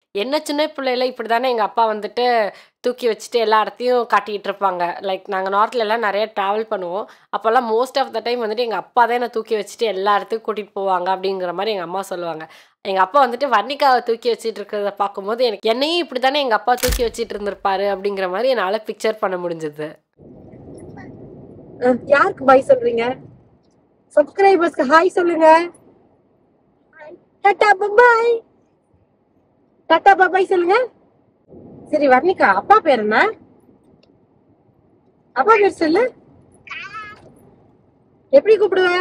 என்ன சின்ன பிள்ளையில இப்படி தானே எங்கள் அப்பா வந்துட்டு தூக்கி வச்சுட்டு எல்லா இடத்தையும் காட்டிக்கிட்டு இருப்பாங்க லைக் நாங்கள் நார்த்ல எல்லாம் நிறைய ட்ராவல் பண்ணுவோம் அப்போல்லாம் மோஸ்ட் ஆஃப் த டைம் வந்துட்டு எங்கள் அப்பா தான் என்னை தூக்கி வச்சுட்டு எல்லா இடத்துக்கும் கூட்டிகிட்டு போவாங்க அப்படிங்கிற மாதிரி எங்கள் அம்மா சொல்லுவாங்க எங்கள் அப்பா வந்துட்டு வர்ணிகாவை தூக்கி வச்சுட்டு இருக்கிறத பார்க்கும்போது எனக்கு என்னையும் இப்படி தானே எங்கள் அப்பா தூக்கி வச்சுட்டு இருந்திருப்பாரு அப்படிங்கிற மாதிரி என்னால் பிக்சர் பண்ண முடிஞ்சது அஹ், யாருக்கு பாய் சொல்றீங்க சப்ஸ்கிரைபர்ஸ்க்கு ஹாய் சொல்லுங்க டாடா பாய் டாடா பாய் சொல்லுங்க சரி வர்ணிகா அப்பா பேர் என்ன அப்பா பேர் சொல்லு எப்படி கூப்பிடுவ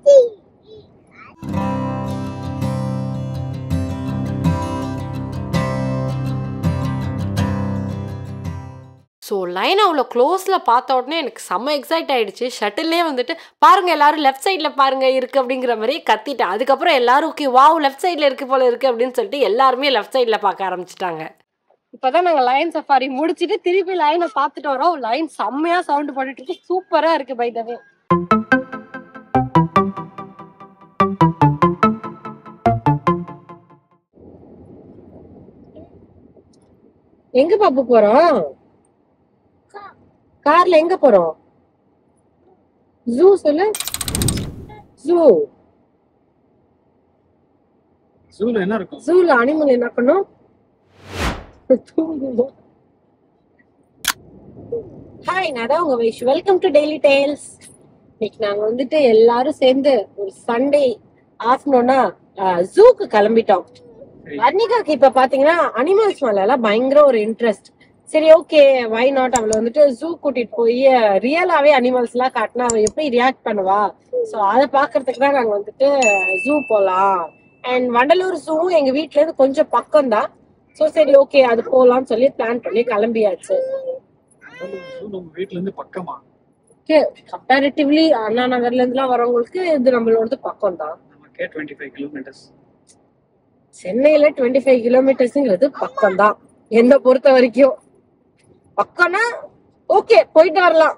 ஸோ லைன் அவ்வளோ க்ளோஸில் பார்த்த உடனே எனக்கு செம்ம எக்ஸைட் ஆயிடுச்சு ஷட்டிலே வந்துட்டு பாருங்க எல்லாரும் லெஃப்ட் சைடில் பாருங்க இருக்கு அப்படிங்கிற மாதிரி கத்திட்டேன் அதுக்கப்புறம் எல்லாரும் ஓகே வாவ் லெஃப்ட் சைடில் இருக்கு போல இருக்கு அப்படின்னு சொல்லிட்டு எல்லாருமே லெஃப்ட் சைடில் பார்க்க ஆரம்பிச்சிட்டாங்க இப்பதான் நாங்க லைன் சஃபாரி முடிச்சிட்டு திருப்பி லைனை பார்த்துட்டு வரோம் லைன் செம்மையா சவுண்ட் போட்டுட்டு இருக்கு சூப்பரா இருக்கு பை தவே எங்க பாப்பு போறோம் கார்ல எங்க போறோம் ஜூ சொல்லு ஜூ ஜூல என்ன இருக்கும் ஜூல அனிமல் என்ன பண்ணும் தூங்குவோம் ஹாய் நான் தான் உங்க Vaish welcome to daily tales இன்னைக்கு நாங்க வந்துட்டு எல்லாரும் சேர்ந்து ஒரு சண்டே ஆஃப்டர்நூனா ஜூக்கு கிளம்பிட்டோம் வர்ணிகாக்கு இப்ப பாத்தீங்கன்னா அனிமல்ஸ் மேல எல்லாம் பயங்கர ஒரு இன்ட்ரெஸ்ட் சரி ஓகே வை நாட் அவளை வந்துட்டு ஜூ கூட்டிட்டு போய் ரியலாவே அனிமல்ஸ் எல்லாம் காட்டினா அவ எப்படி ரியாக்ட் பண்ணுவா சோ அதை பாக்குறதுக்கு தான் நாங்க வந்துட்டு ஜூ போலாம் அண்ட் வண்டலூர் ஜூவும் எங்க வீட்ல இருந்து கொஞ்சம் பக்கம் தான் சோ சரி ஓகே அது போலாம்னு சொல்லி பிளான் பண்ணி கிளம்பியாச்சு ஜூ நம்ம வீட்ல இருந்து பக்கமா கம்பேரிட்டிவ்லி அண்ணா நகர்ல இருந்து எல்லாம் வரவங்களுக்கு இது நம்மளோடது பக்கம் தான் நமக்கே டுவெண்ட்டி ஃபைவ் கிலோமீட்டர்ஸ் சென்னையில டுவெண்ட்டி ஃபைவ் கிலோமீட்டர்ஸ்ங்கிறது பக்கம் தான் என்ன பொறுத்த வரைக்கும் பக்கம்னா ஓகே போயிட்டு வரலாம்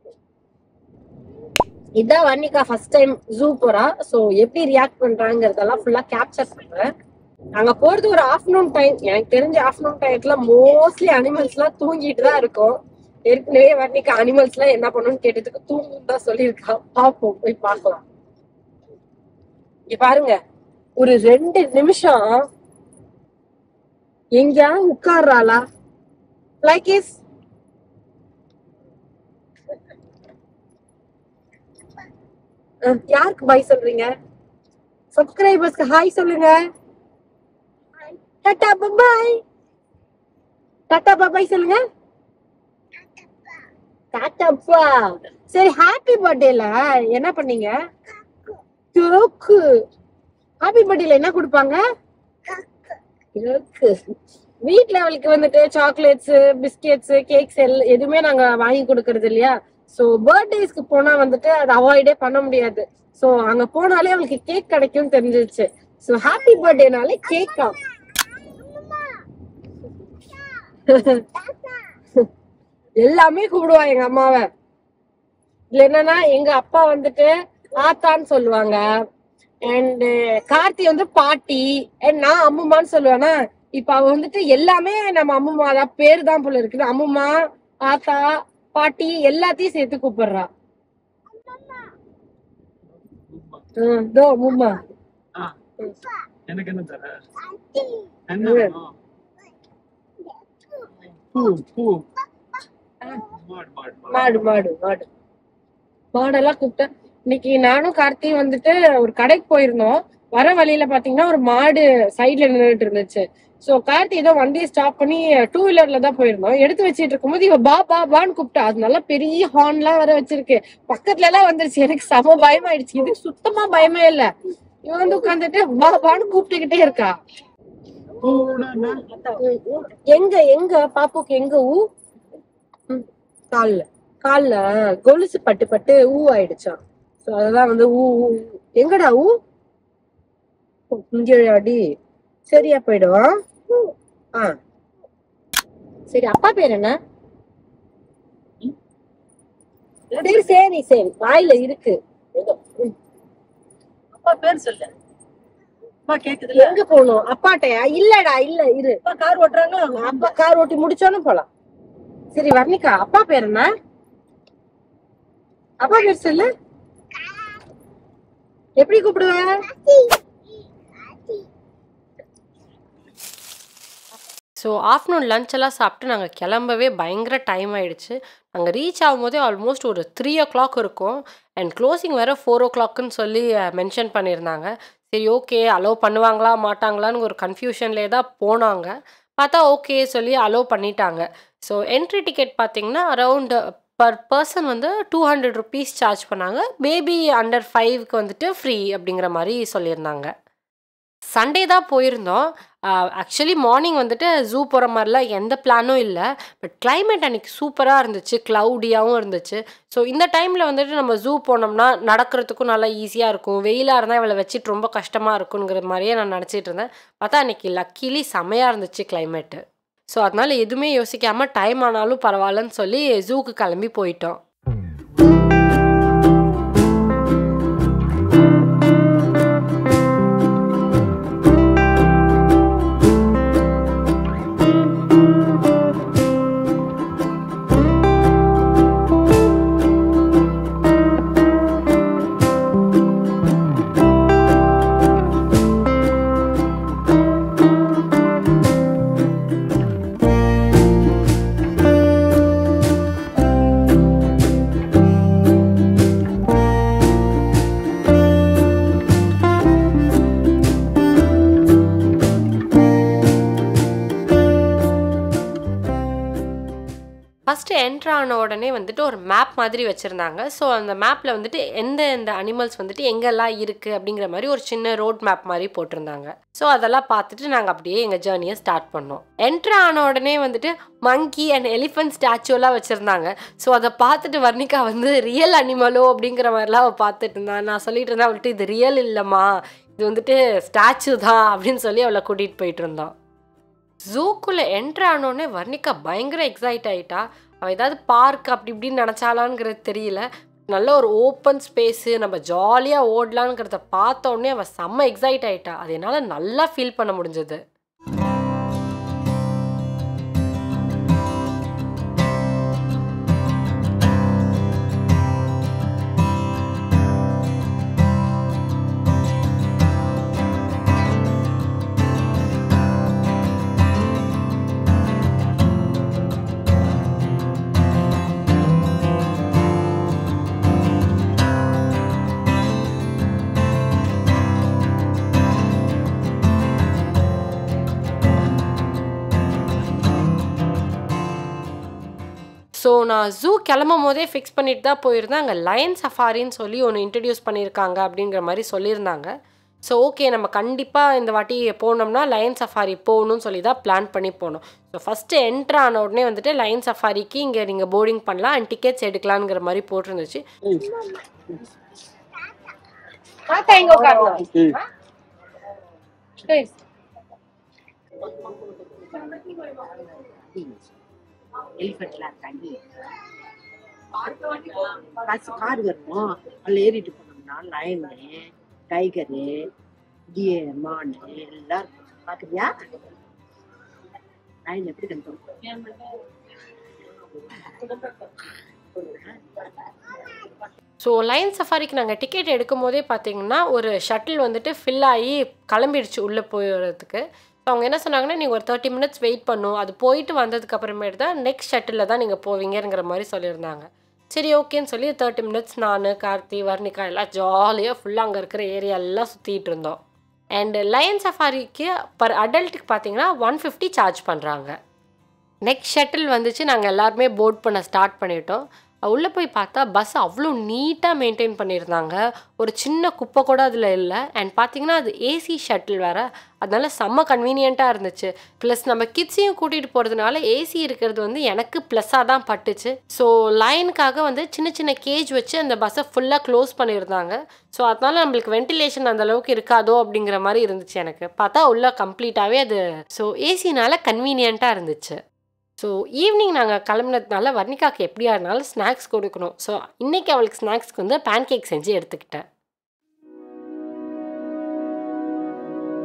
இதான் வர்ணிகா ஃபர்ஸ்ட் டைம் ஜூ போறா சோ எப்படி ரியாக்ட் பண்றாங்கிறதெல்லாம் ஃபுல்லா கேப்சர் பண்றேன் நாங்க போறது ஒரு ஆஃப்டர்நூன் டைம் எனக்கு தெரிஞ்ச ஆஃப்டர்நூன் டைம்ல மோஸ்ட்லி அனிமல்ஸ் எல்லாம் தூங்கிட்டு தான் இருக்கும் ஏற்கனவே வர்ணிகா அனிமல்ஸ் எல்லாம் என்ன பண்ணணும்னு கேட்டதுக்கு தூங்கும் தான் சொல்லியிருக்கா பாப்போம் போய் பார்க்கலாம் இங்க பாருங்க ஒரு ரெண்டு நிமிஷம் எங்கேயாவது உட்கார்றாளா லைக் இஸ் யாருக்கு பாய் சொல்றீங்க சப்ஸ்கிரைபர்ஸ்க்கு ஹாய் சொல்லுங்க டாடா பாய் டாடா பாய் சொல்லுங்க டாட்டாப்பா சரி ஹாப்பி பர்த்டேல என்ன பண்ணீங்க கேக்கு ஹாப்பி பர்த்டேல என்ன கொடுப்பாங்க கேக்கு வீட்ல அவளுக்கு வந்துட்டு சாக்லேட்ஸ் பிஸ்கெட்ஸ் கேக்ஸ் எல்லாம் எதுவுமே நாங்க வாங்கி கொடுக்கறது இல்லையா சோ பர்த்டேஸ்க்கு போனா வந்துட்டு அதை அவாய்டே பண்ண முடியாது சோ அங்க போனாலே அவளுக்கு கேக் கிடைக்கும் தெரிஞ்சிருச்சு சோ ஹாப்பி பர்த்டேனாலே கேக்கா எல்லாமே கூப்பிடுவா எங்க அம்மாவை இதுல என்னன்னா எங்க அப்பா வந்துட்டு ஆத்தான்னு சொல்லுவாங்க அண்ட் கார்த்தி வந்து பாட்டி and நான் அம்முமான்னு சொல்லுவேனா இப்ப அவ வந்துட்டு எல்லாமே நம்ம அம்முமா தான் பேரு தான் போல இருக்குது அம்முமா ஆத்தா பாட்டி எல்லாத்தையும் சேர்த்து கூப்பிடுறா ஹம், இதோ அம்முமா ஆ எனக்கு என்ன தர என்ன இது. வேணும்? பூ பூ மாடு மாடு மாடு மாடு மாடு மாடு மாடெல்லாம் கூப்பிட்டேன் இன்னைக்கு நானும் கார்த்தியும் வந்துட்டு ஒரு கடைக்கு போயிருந்தோம் வர வழியில பாத்தீங்கன்னா ஒரு மாடு சைடுல நின்றுட்டு இருந்துச்சு சோ கார்த்தி ஏதோ வண்டியை ஸ்டாப் பண்ணி டூ வீலர்ல தான் போயிருந்தோம் எடுத்து வச்சிட்டு இருக்கும்போது இவ பா பா பான்னு கூப்பிட்டா அது நல்லா பெரிய ஹார்ன் எல்லாம் வர வச்சிருக்கு பக்கத்துல எல்லாம் வந்துருச்சு எனக்கு செம பயமாயிடுச்சு இதுக்கு சுத்தமா பயமே இல்ல இவன் வந்து உட்காந்துட்டு பா பான்னு கூப்பிட்டுக்கிட்டே இருக்கா பூனா எங்க எங்க பாப்புக்கு எங்க ஊ ம், கால்ல கால்ல கொலுசு பட்டு பட்டு ஊ ஆயிடுச்சாம் சோ அதெல்லாம் வந்து ஊ ஊ ஊ. எங்கடா ஊ ஓ, இங்க அடி சரியா போயிடும் ஆ சரி அப்பா பேர் என்ன சரி சரி சரி வாயில இருக்கு ஏதோ ம். அப்பா பேர் சொல்லு அப்பா கேக்குதுல்ல எங்க போகணும் அப்பாட்டையா இல்லடா இல்ல இரு அப்பா கார் ஓட்டுறாங்களா அப்பா கார் ஓட்டி முடிச்சோன்னு போலாம் சரி வர்ணிகா அப்பா பேர் என்ன அப்பா பேர் சொல்லு எப்படி கூப்பிடுவ ஸோ ஆஃப்டர்நூன் லஞ்ச் எல்லாம் சாப்பிட்டு நாங்கள் கிளம்பவே பயங்கர டைம் ஆயிடுச்சு நாங்கள் ரீச் ஆகும்போதே ஆல்மோஸ்ட் ஒரு த்ரீ ஓ கிளாக் இருக்கும் அண்ட் க்ளோசிங் வேறு ஃபோர் ஓ கிளாக்குன்னு சொல்லி மென்ஷன் பண்ணியிருந்தாங்க சரி ஓகே அலோவ் பண்ணுவாங்களா மாட்டாங்களான்னு ஒரு கன்ஃபியூஷன்லேயே தான் போனாங்க பார்த்தா ஓகே சொல்லி அலோவ் பண்ணிட்டாங்க ஸோ என்ட்ரி டிக்கெட் பார்த்தீங்கன்னா அரவுண்ட் பர் பர்சன் வந்து டூ ஹண்ட்ரட் ருபீஸ் சார்ஜ் பண்ணாங்க பேபி அண்டர் ஃபைவ்க்கு வந்துட்டு ஃப்ரீ அப்படிங்கிற மாதிரி சொல்லியிருந்தாங்க சண்டே தான் போயிருந்தோம் ஆக்சுவலி மார்னிங் வந்துட்டு ஜூ போகிற மாதிரிலாம் எந்த பிளானும் இல்லை பட் climate அன்றைக்கி சூப்பராக இருந்துச்சு க்ளவுடியாகவும் இருந்துச்சு ஸோ இந்த டைமில் வந்துட்டு நம்ம ஜூ போனோம்னா நடக்கிறதுக்கும் நல்லா ஈஸியாக இருக்கும் வெயிலாக இருந்தால் இவளை வச்சுட்டு ரொம்ப கஷ்டமாக இருக்குங்கிற மாதிரியே நான் நினச்சிட்டு இருந்தேன் பார்த்தா அன்றைக்கி லக்கிலி செமையாக இருந்துச்சு climate ஸோ அதனால் எதுவுமே யோசிக்காமல் டைம் ஆனாலும் பரவாயில்லன்னு சொல்லி ஜூக்கு கிளம்பி போயிட்டோம் ஃபஸ்ட்டு என்ட்ரு ஆன உடனே வந்துட்டு ஒரு மேப் மாதிரி வச்சுருந்தாங்க ஸோ அந்த மேப்பில் வந்துட்டு எந்த எந்த அனிமல்ஸ் வந்துட்டு எங்கெல்லாம் இருக்குது அப்படிங்கிற மாதிரி ஒரு சின்ன ரோட் மேப் மாதிரி போட்டிருந்தாங்க ஸோ அதெல்லாம் பார்த்துட்டு நாங்கள் அப்படியே எங்கள் ஜேர்னியை ஸ்டார்ட் பண்ணோம் என்ட்ரு ஆன உடனே வந்துட்டு மங்கி அண்ட் எலிஃபென்ட் ஸ்டாச்சுலாம் வச்சுருந்தாங்க ஸோ அதை பார்த்துட்டு வர்ணிகா வந்து ரியல் அனிமலோ அப்படிங்கிற மாதிரிலாம் அவள் பார்த்துட்டு இருந்தான் நான் சொல்லிட்டு இருந்தேன் அவள்கிட்ட இது ரியல் இல்லைம்மா இது வந்துட்டு ஸ்டாச்சு தான் அப்படின்னு சொல்லி அவளை கூட்டிகிட்டு போயிட்டு இருந்தோம் ஜூக்குள்ளே என்ட்ரு ஆனோடனே வர்ணிகா பயங்கர எக்ஸைட் ஆயிட்டா அவள் ஏதாவது பார்க் அப்படி இப்படின்னு நினச்சாலாங்கிறது தெரியல நல்ல ஒரு ஓப்பன் ஸ்பேஸு நம்ம ஜாலியாக ஓடலாங்கிறத பார்த்த உடனே அவள் செம்ம எக்ஸைட் ஆயிட்டா அது என்னால் நல்லா ஃபீல் பண்ண முடிஞ்சது ஸோ நான் ஜூ கிளம்பும் போதே ஃபிக்ஸ் பண்ணிட்டு தான் போயிருந்தேன் அங்கே லயன் சஃபாரின்னு சொல்லி ஒன்று இன்ட்ரடியூஸ் பண்ணியிருக்காங்க அப்படிங்கிற மாதிரி சொல்லியிருந்தாங்க ஸோ ஓகே நம்ம கண்டிப்பாக இந்த வாட்டி போனோம்னா லயன் சஃபாரி போகணும்னு சொல்லி தான் பிளான் பண்ணி போனோம் ஸோ ஃபஸ்ட்டு என்ட்ரு ஆன உடனே வந்துட்டு லயன் சஃபாரிக்கு இங்கே நீங்கள் போர்டிங் பண்ணலாம் அண்ட் டிக்கெட்ஸ் எடுக்கலாங்கிற மாதிரி போட்டிருந்துச்சு தாத்தா எங்க உட்காரணும் சரி. எலிஃபென்ட்லாம் இருக்காங்க காசு கார் வரணும் அதில் ஏறிட்டு போனோம்னா லயனு டைகரு டியர் மான் எல்லாம் இருக்கும் பார்க்குறியா லயன் எப்படி கண்டோம் ஸோ லைன் சஃபாரிக்கு நாங்கள் டிக்கெட் எடுக்கும் போதே பார்த்தீங்கன்னா ஒரு ஷட்டில் வந்துட்டு ஃபில் ஆகி கிளம்பிடுச்சு உள்ளே போயிடுறதுக்கு ஸோ அவங்க என்ன சொன்னாங்கன்னா நீங்கள் ஒரு தேர்ட்டி மினிட்ஸ் வெயிட் பண்ணும் அது போயிட்டு வந்ததுக்கு அப்புறமேட்டு தான் நெக்ஸ்ட் ஷட்டிலில் தான் நீங்கள் போவீங்கங்கிற மாதிரி சொல்லியிருந்தாங்க சரி ஓகேன்னு சொல்லி தேர்ட்டி மினிட்ஸ் நான் கார்த்தி வர்ணிகா எல்லாம் ஜாலியாக ஃபுல்லாக அங்கே இருக்கிற ஏரியா எல்லாம் சுற்றிட்டு இருந்தோம் அண்ட் லயன் சஃபாரிக்கு பர் அடல்ட்டுக்கு பார்த்தீங்கன்னா ஒன் ஃபிஃப்டி சார்ஜ் பண்ணுறாங்க நெக்ஸ்ட் ஷட்டில் வந்துச்சு நாங்கள் எல்லாருமே போர்ட் பண்ண ஸ்டார்ட் பண்ணிட்டோம் உள்ளே போய் பார்த்தா பஸ் அவ்வளோ நீட்டாக மெயின்டைன் பண்ணியிருந்தாங்க ஒரு சின்ன குப்பை கூட அதில் இல்லை அண்ட் பார்த்தீங்கன்னா அது ஏசி ஷட்டில் வேறு அதனால செம்ம கன்வீனியண்ட்டாக இருந்துச்சு ப்ளஸ் நம்ம கிட்ஸையும் கூட்டிகிட்டு போகிறதுனால ஏசி இருக்கிறது வந்து எனக்கு ப்ளஸ்ஸாக தான் பட்டுச்சு ஸோ லைனுக்காக வந்து சின்ன சின்ன கேஜ் வச்சு அந்த பஸ்ஸை ஃபுல்லாக க்ளோஸ் பண்ணியிருந்தாங்க ஸோ அதனால நம்மளுக்கு வென்டிலேஷன் அந்த அளவுக்கு இருக்காதோ அப்படிங்கிற மாதிரி இருந்துச்சு எனக்கு பார்த்தா உள்ள கம்ப்ளீட்டாகவே அது ஸோ ஏசினால கன்வீனியண்ட்டாக இருந்துச்சு ஸோ ஈவினிங் நாங்கள் கிளம்புனதுனால வர்ணிகாக்கு எப்படியா இருந்தாலும் ஸ்நாக்ஸ் கொடுக்கணும் ஸோ இன்றைக்கி அவளுக்கு ஸ்நாக்ஸ்க்கு வந்து பேன் கேக் செஞ்சு எடுத்துக்கிட்டேன்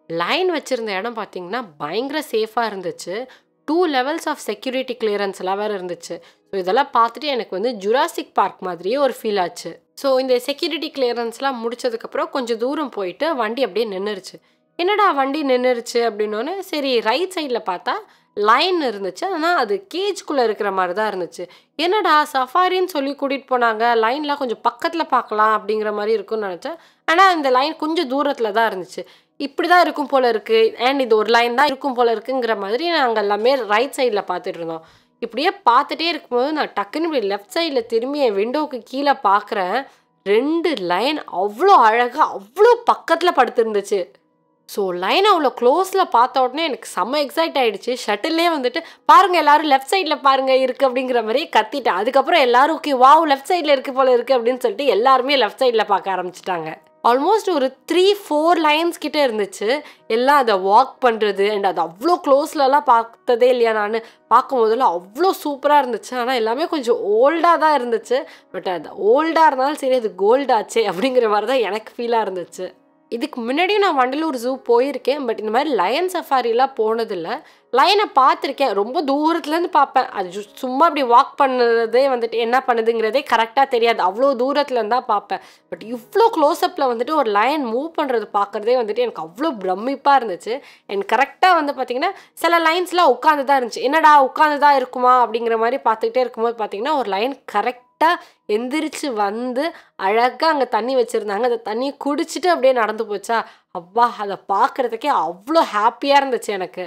லைன் வச்சுருந்த இடம் பார்த்தீங்கன்னா பயங்கர சேஃபாக இருந்துச்சு two levels of security clearance எல்லாம் வேறு இருந்துச்சு ஸோ இதெல்லாம் பார்த்துட்டு எனக்கு வந்து ஜுராசிக் பார்க் மாதிரியே ஒரு ஃபீல் ஆச்சு ஸோ இந்த செக்யூரிட்டி கிளியரன்ஸ்லாம் முடிச்சதுக்கப்புறம் கொஞ்சம் தூரம் போயிட்டு வண்டி அப்படியே நின்றுருச்சு என்னடா வண்டி நின்றுருச்சு அப்படின்னோடனே சரி ரைட் சைடில் பார்த்தா லைன் இருந்துச்சு ஆனால் அது கேஜ்குள்ளே இருக்கிற மாதிரி தான் இருந்துச்சு என்னடா சஃபாரின்னு சொல்லி கூட்டிகிட்டு போனாங்க லைன்லாம் கொஞ்சம் பக்கத்தில் பார்க்கலாம் அப்படிங்கிற மாதிரி இருக்கும்னு நினச்சேன் ஆனால் இந்த லைன் கொஞ்சம் தூரத்தில் தான் இருந்துச்சு இப்படி தான் இருக்கும் போல இருக்குது அண்ட் இது ஒரு லைன் தான் இருக்கும் போல இருக்குங்கிற மாதிரி நாங்கள் எல்லாமே ரைட் சைடில் பார்த்துட்டு இருந்தோம் இப்படியே பார்த்துட்டே இருக்கும்போது நான் டக்குன்னு இப்படி லெஃப்ட் சைடில் திரும்பி என் விண்டோவுக்கு கீழே பார்க்குறேன் ரெண்டு லைன் அவ்வளோ அழகாக அவ்வளோ பக்கத்தில் படுத்திருந்துச்சு ஸோ லைன் அவ்வளோ க்ளோஸில் பார்த்த உடனே எனக்கு செம்ம எக்ஸைட் ஆகிடுச்சு ஷட்டில்லே வந்துட்டு பாருங்கள் எல்லாரும் லெஃப்ட் சைடில் பாருங்கள் இருக்குது அப்படிங்கிற மாதிரி கத்திட்டேன் அதுக்கப்புறம் எல்லாரும் ஓகே வாவ் லெஃப்ட் சைடில் இருக்குது போல இருக்குது அப்படின்னு சொல்லிட்டு எல்லாருமே லெஃப்ட் சைடில் பார்க்க ஆரம்பிச்சிட்டாங்க ஆல்மோஸ்ட் ஒரு த்ரீ ஃபோர் லைன்ஸ் கிட்டே இருந்துச்சு எல்லாம் அதை வாக் பண்ணுறது அண்ட் அது அவ்வளோ க்ளோஸ்லலாம் பார்த்ததே இல்லையா நான் பார்க்கும் போதெல்லாம் அவ்வளோ சூப்பராக இருந்துச்சு ஆனால் எல்லாமே கொஞ்சம் ஓல்டாக தான் இருந்துச்சு பட் அது ஓல்டாக இருந்தாலும் சரி அது கோல்டாச்சே அப்படிங்கிற மாதிரி தான் எனக்கு ஃபீலாக இருந்துச்சு இதுக்கு முன்னாடியும் நான் வண்டலூர் ஜூ போயிருக்கேன் பட் இந்த மாதிரி லயன் சஃபாரிலாம் போனதில்லை லைனை பார்த்துருக்கேன் ரொம்ப தூரத்துலேருந்து பார்ப்பேன் அது ஜு- சும்மா அப்படி வாக் பண்ணுறதே வந்துட்டு என்ன பண்ணுதுங்கிறதே கரெக்டாக தெரியாது அவ்வளோ தூரத்துலேருந்து தான் பார்ப்பேன் பட் இவ்வளோ க்ளோஸ்அப்பில் வந்துட்டு ஒரு லைன் மூவ் பண்ணுறது பார்க்குறதே வந்துட்டு எனக்கு அவ்வளோ பிரமிப்பாக இருந்துச்சு எனக்கு கரெக்டாக வந்து பார்த்திங்கன்னா சில லைன்ஸ்லாம் உட்காந்து தான் இருந்துச்சு என்னடா உட்காந்து தான் இருக்குமா அப்படிங்கிற மாதிரி பார்த்துக்கிட்டே இருக்கும்போது பார்த்தீங்கன்னா ஒரு லைன் கரெக்டாக எந்திரிச்சு வந்து அழகாக அங்கே தண்ணி வச்சுருந்தாங்க அந்த தண்ணியை குடிச்சிட்டு அப்படியே நடந்து போச்சா அப்பா அதை பார்க்குறதுக்கே அவ்வளோ ஹாப்பியாக இருந்துச்சு எனக்கு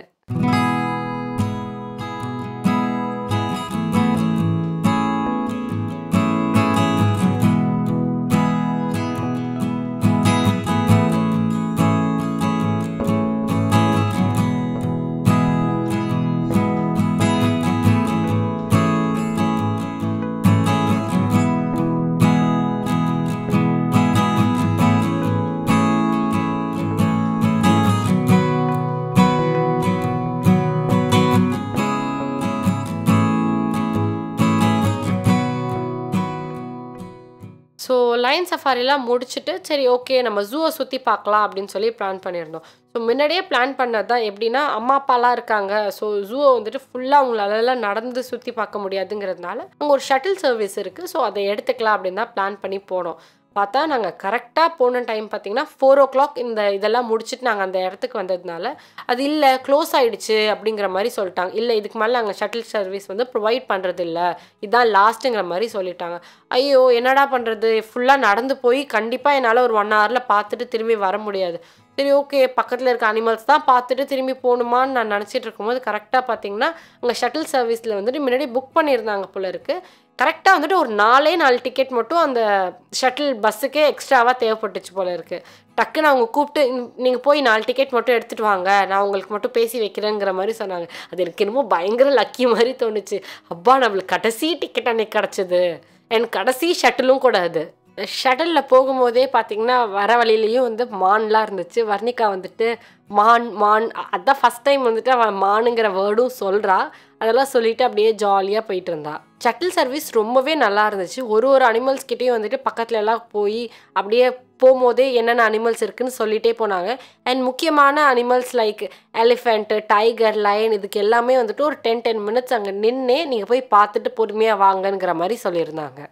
ஸோ லைன் சஃபாரிலாம் முடிச்சுட்டு சரி ஓகே நம்ம ஜூவை சுற்றி பார்க்கலாம் அப்படின்னு சொல்லி பிளான் பண்ணியிருந்தோம் ஸோ முன்னாடியே பிளான் பண்ணது தான் எப்படின்னா அம்மா அப்பாலாம் இருக்காங்க ஸோ ஜூவை வந்துட்டு ஃபுல்லாக அவங்களால நடந்து சுற்றி பார்க்க முடியாதுங்கிறதுனால அங்கே ஒரு ஷட்டில் சர்வீஸ் இருக்குது ஸோ அதை எடுத்துக்கலாம் அப்படின்னு தான் பிளான் பண்ணி போனோம் பார்த்தா நாங்கள் கரெக்டாக போன டைம் பார்த்தீங்கன்னா ஃபோர் ஓ கிளாக் இந்த இதெல்லாம் முடிச்சுட்டு நாங்கள் அந்த இடத்துக்கு வந்ததுனால அது இல்லை க்ளோஸ் ஆயிடுச்சு அப்படிங்கிற மாதிரி சொல்லிட்டாங்க இல்லை இதுக்கு மேலே நாங்கள் ஷட்டில் சர்வீஸ் வந்து ப்ரொவைட் பண்ணுறது இல்லை இதுதான் லாஸ்ட்டுங்கிற மாதிரி சொல்லிட்டாங்க ஐயோ என்னடா பண்ணுறது ஃபுல்லாக நடந்து போய் கண்டிப்பாக என்னால் ஒரு ஒன் ஹவரில் பார்த்துட்டு திரும்பி வர முடியாது சரி ஓகே பக்கத்தில் இருக்க அனிமல்ஸ் தான் பார்த்துட்டு திரும்பி போகணுமான்னு நான் நினச்சிட்டு இருக்கும்போது கரெக்டாக பார்த்தீங்கன்னா அங்கே ஷட்டில் சர்வீஸில் வந்துட்டு முன்னாடி புக் பண்ணியிருந்தாங்க போல இருக்குது கரெக்டாக வந்துட்டு ஒரு நாலே நாலு டிக்கெட் மட்டும் அந்த ஷட்டில் பஸ்ஸுக்கே எக்ஸ்ட்ராவாக தேவைப்பட்டுச்சு போல இருக்குது டக்குன்னு அவங்க கூப்பிட்டு நீங்கள் போய் நாலு டிக்கெட் மட்டும் எடுத்துகிட்டு வாங்க நான் உங்களுக்கு மட்டும் பேசி வைக்கிறேங்கிற மாதிரி சொன்னாங்க அது எனக்கு என்னமோ பயங்கர லக்கி மாதிரி தோணுச்சு அப்பா நம்மளுக்கு கடைசி டிக்கெட் அன்னைக்கு கிடச்சிது எனக்கு கடைசி ஷட்டிலும் கூட அது ஷட்டிலில் போகும்போதே பார்த்தீங்கன்னா வர வழியிலையும் வந்து மான்லாம் இருந்துச்சு வர்ணிகா வந்துட்டு மான் மான் அதான் ஃபஸ்ட் டைம் வந்துட்டு அவன் மானுங்கிற வேர்டும் சொல்கிறா அதெல்லாம் சொல்லிட்டு அப்படியே ஜாலியாக போயிட்டு இருந்தா ஷட்டில் சர்வீஸ் ரொம்பவே நல்லா இருந்துச்சு ஒரு ஒரு அனிமல்ஸ் கிட்டேயும் வந்துட்டு பக்கத்துல எல்லாம் போய் அப்படியே போகும்போதே என்னென்ன அனிமல்ஸ் இருக்குன்னு சொல்லிட்டே போனாங்க அண்ட் முக்கியமான animals like elephant tiger lion இதுக்கு எல்லாமே வந்துட்டு ஒரு டென் டென் மினிட்ஸ் அங்கே நின்னே நீங்கள் போய் பார்த்துட்டு பொறுமையாக வாங்கங்கிற மாதிரி சொல்லியிருந்தாங்க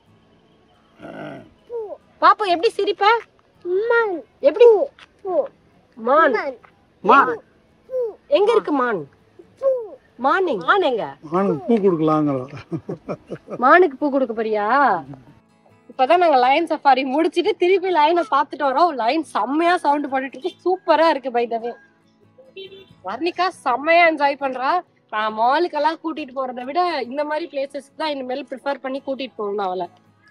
பாப்பு எப்படி சிரிப்ப எப்படி மான் மான் எங்க இருக்கு மான் மான் எங்க மான் எங்க மானுக்கு பூ கொடுக்கலாங்கிறோம் மானுக்கு பூ கொடுக்க போறியா இப்பதான் நாங்க லைன் சஃபாரி முடிச்சிட்டு திருப்பி லைனை பார்த்துட்டு வரோம் லைன் செம்மையா சவுண்ட் போட்டுட்டு இருக்கு சூப்பரா இருக்கு பை தவே வர்ணிகா செம்மையா என்ஜாய் பண்றா நான் மாலுக்கெல்லாம் கூட்டிட்டு போறதை விட இந்த மாதிரி பிளேசஸ்க்கு தான் இனிமேல் ப்ரிஃபர் பண்ணி கூட்டிட்டு போகணும் அவளை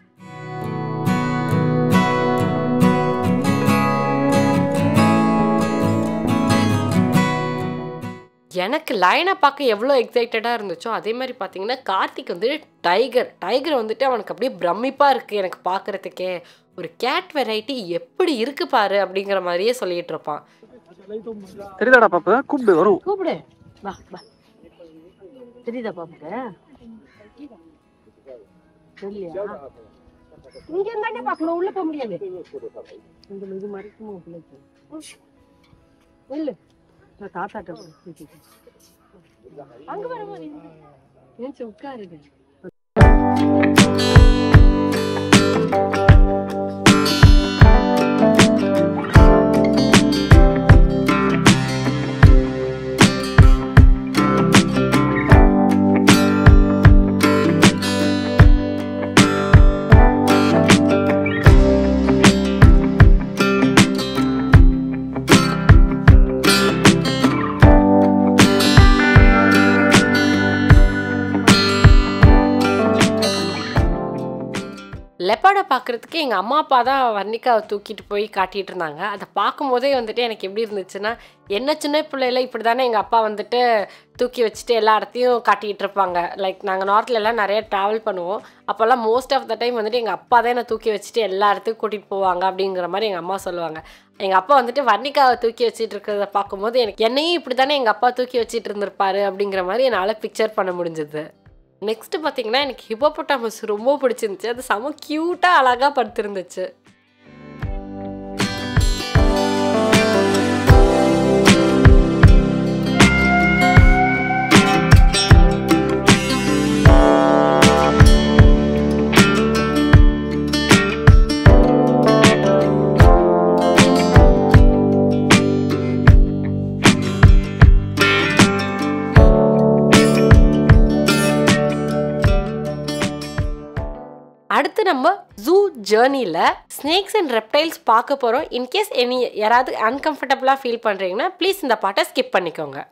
எனக்கு லைனை பார்க்க எவ்வளோ எக்ஸைட்டடாக இருந்துச்சோ அதே மாதிரி பார்த்தீங்கன்னா கார்த்திக் வந்து டைகர் டைகர் வந்துட்டு அவனுக்கு அப்படியே பிரமிப்பாக இருக்குது எனக்கு பார்க்குறதுக்கே ஒரு கேட் வெரைட்டி எப்படி இருக்கு பாரு அப்படிங்கிற மாதிரியே சொல்லிட்டு இருப்பான் தெரியுதாடா பாப்பு கூப்பிடு வரும் கூப்பிடு வா வா தெரியுதா பாப்புக்கு தெரியலையா இங்க இருந்தானே பாக்கணும் உள்ள போக முடியாது இந்த இது மறைக்குமா பிள்ளைக்கு இல்ல நான் தாத்தாட்ட போய் கூட்டிட்டு அங்க வரமா நீ ஏன் உட்காருங்க லெப்பாடை பார்க்குறதுக்கு எங்கள் அம்மா அப்பா தான் வர்ணிக்காவை தூக்கிட்டு போய் காட்டிகிட்டு இருந்தாங்க அதை பார்க்கும்போதே வந்துட்டு எனக்கு எப்படி இருந்துச்சுன்னா என்ன சின்ன பிள்ளையில இப்படி தானே எங்கள் அப்பா வந்துட்டு தூக்கி வச்சுட்டு எல்லா இடத்தையும் காட்டிகிட்டு இருப்பாங்க லைக் நாங்கள் நார்த்ல எல்லாம் நிறைய ட்ராவல் பண்ணுவோம் அப்போல்லாம் மோஸ்ட் ஆஃப் த டைம் வந்துட்டு எங்கள் அப்பா தான் என்னை தூக்கி வச்சுட்டு எல்லா இடத்துக்கும் கூட்டிகிட்டு போவாங்க அப்படிங்கிற மாதிரி எங்கள் அம்மா சொல்லுவாங்க எங்கள் அப்பா வந்துட்டு வர்ணிக்காவை தூக்கி வச்சுட்டு இருக்கிறத பார்க்கும்போது எனக்கு என்னையும் இப்படி தானே எங்கள் அப்பா தூக்கி வச்சுட்டு இருந்திருப்பாரு அப்படிங்கிற மாதிரி என்னால் பிக்சர் பண்ண முடிஞ்சது நெக்ஸ்ட் பார்த்தீங்கன்னா எனக்கு ஹிப்போபொட்டாமஸ் ரொம்ப பிடிச்சிருந்துச்சு அது செம க்யூட்டாக அழகாக படுத்திருந்துச்சு அடுத்து நம்ம ஜூ ஜேர்னியில் ஸ்னேக்ஸ் அண்ட் ரெப்டைல்ஸ் பார்க்க போகிறோம் இன்கேஸ் எனி யாராவது அன்கம்ஃபர்டபுளாக ஃபீல் பண்ணுறீங்கன்னா ப்ளீஸ் இந்த பாட்டை ஸ்கிப் பண்ணிக்கோங்க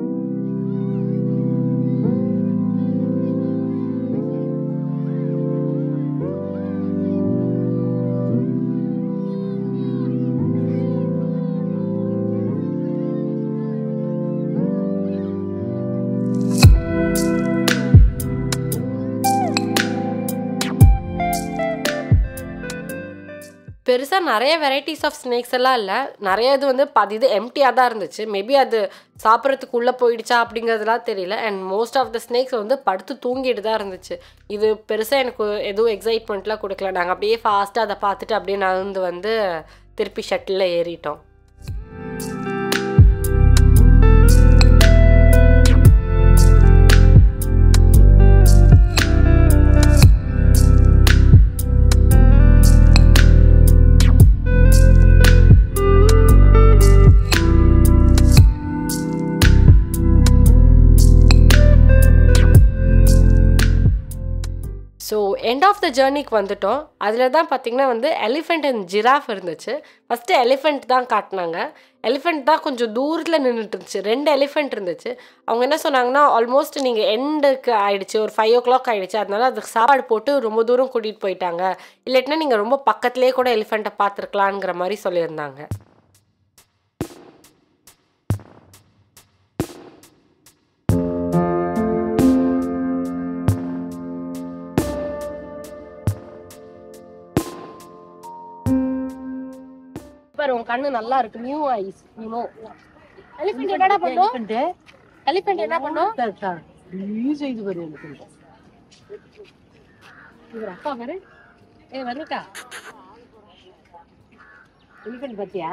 பெருசாக நிறைய வெரைட்டிஸ் ஆஃப் ஸ்னேக்ஸ் எல்லாம் இல்லை நிறைய இது வந்து பாதி இது எம்டியாக தான் இருந்துச்சு மேபி அது சாப்பிட்றதுக்கு உள்ளே போயிடுச்சா அப்படிங்கிறதுலாம் தெரியல and most of the snakes வந்து படுத்து தூங்கிட்டு தான் இருந்துச்சு இது பெருசாக எனக்கு எதுவும் எக்ஸைட்மெண்ட்லாம் கொடுக்கல நாங்கள் அப்படியே ஃபாஸ்ட்டாக அதை பார்த்துட்டு அப்படியே நகர்ந்து வந்து திருப்பி ஷட்டிலில் ஏறிட்டோம் ஸோ எண்ட் ஆஃப் த ஜேர்னிக்கு வந்துட்டோம் அதில் தான் பார்த்தீங்கன்னா வந்து எலிஃபெண்ட் அண்ட் ஜிராஃப் இருந்துச்சு ஃபஸ்ட்டு எலிஃபெண்ட் தான் காட்டினாங்க எலிஃபெண்ட் தான் கொஞ்சம் தூரத்தில் நின்றுட்டு இருந்துச்சு ரெண்டு எலிஃபெண்ட் இருந்துச்சு அவங்க என்ன சொன்னாங்கன்னா ஆல்மோஸ்ட் நீங்கள் எண்டுக்கு ஆயிடுச்சு ஒரு ஃபைவ் ஓ கிளாக் ஆயிடுச்சு அதனால அதுக்கு சாப்பாடு போட்டு ரொம்ப தூரம் கூட்டிகிட்டு போயிட்டாங்க இல்லாட்டினா நீங்கள் ரொம்ப பக்கத்துலேயே கூட எலிஃபெண்ட்டை பார்த்துருக்கலாங்கிற மாதிரி சொல்லியிருந்தாங்க பாரு உன் கண்ணு நல்லா இருக்கு new eyes you know elephant என்னடா பண்ணும் எலிஃபென்ட் என்ன பண்ணும் செய்து பாரு எனக்கு இவர் அப்பா பாரு ஏ வந்துட்டா எலிஃபென்ட் பாத்தியா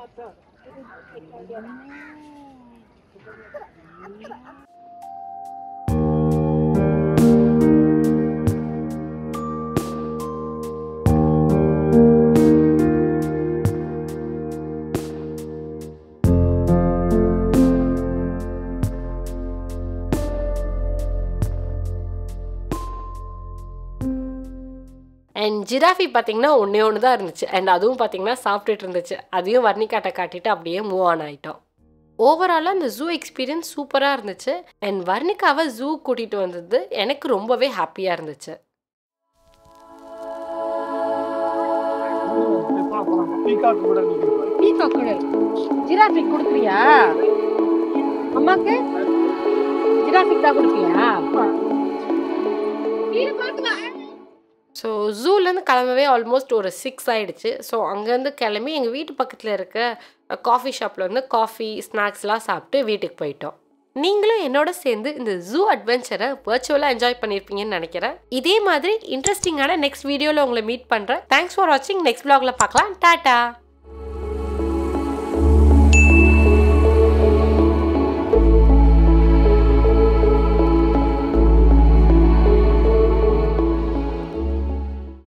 அண்ட் ஜிராஃபி பார்த்தீங்கன்னா ஒன்றே ஒன்று தான் இருந்துச்சு அண்ட் அதுவும் பார்த்தீங்கன்னா சாப்பிட்டுட்டு இருந்துச்சு அதையும் வர்ணிக்காட்டை காட்டிட்டு அப்படியே மூவ் ஆன் ஆகிட்டோம் ஓவராலாக அந்த ஜூ எக்ஸ்பீரியன்ஸ் சூப்பராக இருந்துச்சு அண்ட் வர்ணிகாவை ஜூ கூட்டிகிட்டு வந்தது எனக்கு ரொம்பவே ஹாப்பியாக இருந்துச்சு பீகாக் கூட நிக்குது. பீகாக் கொடு ஜிராஃபிக் கொடுக்குறியா அம்மாக்கு ஜிராஃபிக் தான் கொடுப்பியா ஸோ ஜூலேருந்து கிளம்பவே ஆல்மோஸ்ட் ஒரு சிக்ஸ் ஆயிடுச்சு ஸோ அங்கேருந்து கிளம்பி எங்கள் வீட்டு பக்கத்தில் இருக்க காஃபி ஷாப்பில் வந்து காஃபி ஸ்நாக்ஸ்லாம் சாப்பிட்டு வீட்டுக்கு போயிட்டோம் நீங்களும் என்னோட சேர்ந்து இந்த ஜூ அட்வென்ச்சரை வர்ச்சுவலாக என்ஜாய் பண்ணியிருப்பீங்கன்னு நினைக்கிறேன் இதே மாதிரி இன்ட்ரெஸ்டிங்கான நெக்ஸ்ட் வீடியோவில் உங்களை மீட் பண்ணுறேன் தேங்க்ஸ் ஃபார் வாட்சிங் நெக்ஸ்ட் vlogல பார்க்கலாம் டாட்டா